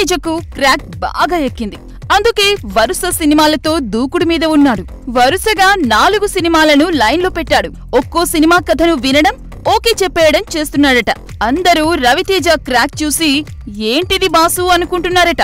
రవితేజకు crack బాగా ఎక్కింది అందుకే వరుస సినిమాలతో దూకుడు మీద ఉన్నాడు వరుసగా నాలుగు సినిమాలను లైన్లో పెట్టాడు ఒక్కో సినిమా కథను వినడం ఓకే చెప్పేయడం చేస్తున్నాడట అందరూ రవితేజ క్రాక్ చూసి ఏంటిది బాసు అనుకుంటున్నారట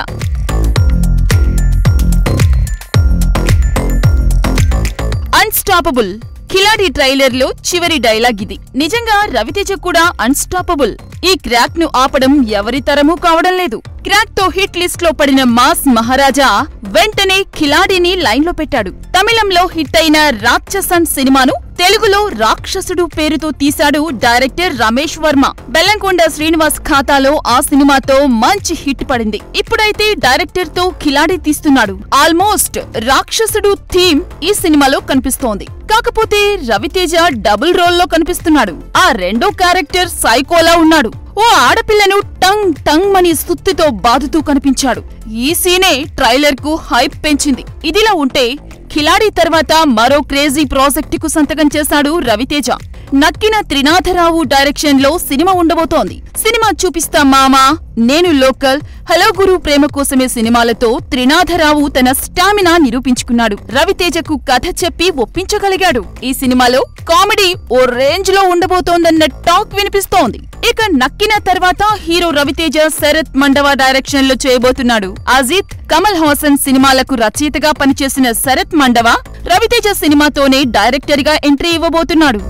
అన్స్టాపబుల్ కిలాడి ట్రైలర్ లో చివరి డైలాగ్ ఇది నిజంగా రవితేజ కూడా అన్స్టాపబుల్ ఈ క్రాక్ ను ఆపడం ఎవరి తరమూ కావడం లేదు క్రాక్ తో హిట్ లిస్ట్ లో పడిన మాస్ మహారాజా వెంటనే కిలాడిని లైన్ లో పెట్టాడు తమిళంలో హిట్ అయిన రాక్షసన్ సినిమాను తెలుగులో రాక్షసుడు పేరుతో తీశాడు డైరెక్టర్ రమేష్ వర్మ బెల్లంకొండ శ్రీనివాస్ ఖాతాలో ఆ సినిమాతో మంచి హిట్ పడింది ఇప్పుడైతే డైరెక్టర్ తో కిలాడి తీస్తున్నాడు ఆల్మోస్ట్ రాక్షసుడు థీమ్ ఈ సినిమాలో కనిపిస్తోంది కాకపోతే రవితేజ డబుల్ రోల్లో కనిపిస్తున్నాడు ఆ రెండో క్యారెక్టర్ సైకోలా ఉన్నాడు ఓ ఆడపిల్లను టంగ్ టంగ్ మని సుత్తితో బాదుతూ కనిపించాడు ఈ సీనే ట్రైలర్ కు హైప్ పెంచింది ఇదిలా ఉంటే ఖిలాడి తర్వాత మరో క్రేజీ ప్రాజెక్టుకు సంతకం చేశాడు రవితేజ నక్కిన త్రినాథరావు డైరెక్షన్ లో సినిమా ఉండబోతోంది సినిమా చూపిస్తా మామా నేను లోకల్ హలో గురు ప్రేమ కోసమే సినిమాలతో త్రినాథరావు తన స్టామినా నిరూపించుకున్నాడు రవితేజకు కథ చెప్పి ఒప్పించగలిగాడు ఈ సినిమాలో కామెడీ ఓ రేంజ్ లో ఉండబోతోందన్న టాక్ వినిపిస్తోంది ఇక నక్కిన తర్వాత హీరో రవితేజ శరత్ మండవ డైరెక్షన్ లో చేయబోతున్నాడు అజిత్ కమల్ హాసన్ సినిమాలకు రచయితగా పనిచేసిన శరత్ మండవ రవితేజ సినిమాతోనే డైరెక్టర్ గా ఎంట్రీ ఇవ్వబోతున్నాడు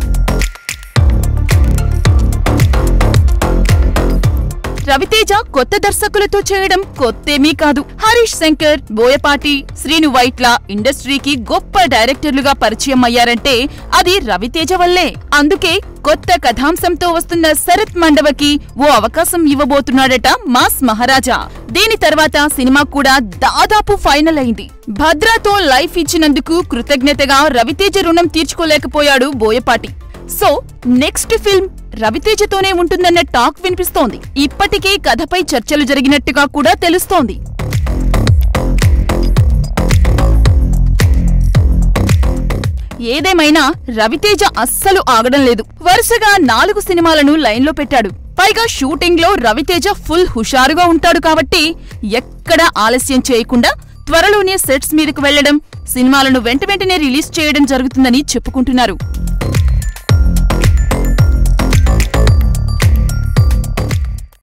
రవితేజ కొత్త దర్శకులతో చేయడం కొత్తేమీ కాదు హరీష్ శంకర్ బోయపాటి శ్రీను వైట్ల ఇండస్ట్రీకి గొప్ప డైరెక్టర్లుగా పరిచయం అయ్యారంటే అది రవితేజ వల్లే అందుకే కొత్త కథాంశంతో వస్తున్న శరత్ మండవకి ఓ అవకాశం ఇవ్వబోతున్నాడట మాస్ మహారాజా దీని తర్వాత సినిమా కూడా దాదాపు ఫైనల్ అయింది భద్రాతో లైఫ్ ఇచ్చినందుకు కృతజ్ఞతగా రవితేజ రుణం తీర్చుకోలేకపోయాడు బోయపాటి సో నెక్స్ట్ ఫిల్మ్ రవితేజతోనే ఉంటుందన్న టాక్ వినిపిస్తోంది ఇప్పటికే కథపై చర్చలు జరిగినట్టుగా కూడా తెలుస్తోంది ఏదేమైనా రవితేజ అస్సలు ఆగడం లేదు వరుసగా నాలుగు సినిమాలను లైన్లో పెట్టాడు పైగా షూటింగ్ లో రవితేజ ఫుల్ హుషారుగా ఉంటాడు కాబట్టి ఎక్కడా ఆలస్యం చేయకుండా త్వరలోనే సెట్స్ మీదకు వెళ్లడం సినిమాలను వెంట వెంటనే రిలీజ్ చేయడం జరుగుతుందని చెప్పుకుంటున్నారు